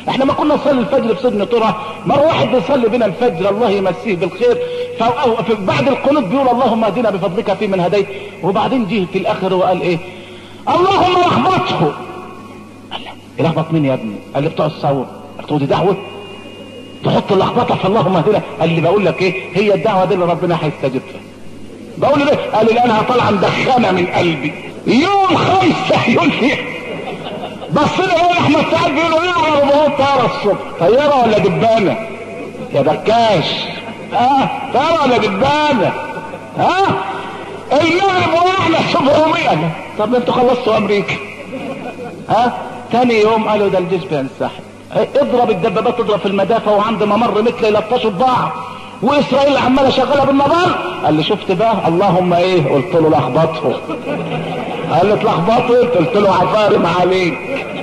احنا ما كنا نصلي الفجر في سجن طرة مرة واحد بيصلي بنا الفجر الله يمسيه بالخير بعد القنوت بيقول اللهم اهدنا بفضلك في من هديت وبعدين جه في الاخر وقال ايه اللهم اخبطه قال له يلخبط مين يا ابني قال لي بتوع الثور قلت له دي دعوه تحط اللخبطه في اللهم اهدنا قال لي بقول لك ايه هي الدعوه دي اللي ربنا هيستجيب فيها بقول له قال لي انا طالعه مدخنه من قلبي يوم خمسة يوليو بص لي بقى احمد سعد بيقولوا ايه على ربعون طياره الصبح طياره ولا دبانه يا دكاش ها طياره ولا دبانه ها المغرب واحنا 700 طب انتوا خلصتوا امريكا ها تاني يوم قالوا ده الجيش بينسحب اضرب الدبابات اضرب في المدافع وعند ممر مثل يلطشوا ببعض واسرائيل عماله شغاله بالنظر قال لي شفت بقى اللهم ايه قلت له لخبطه قال لي اتلخبطت قلت له عفارم عليك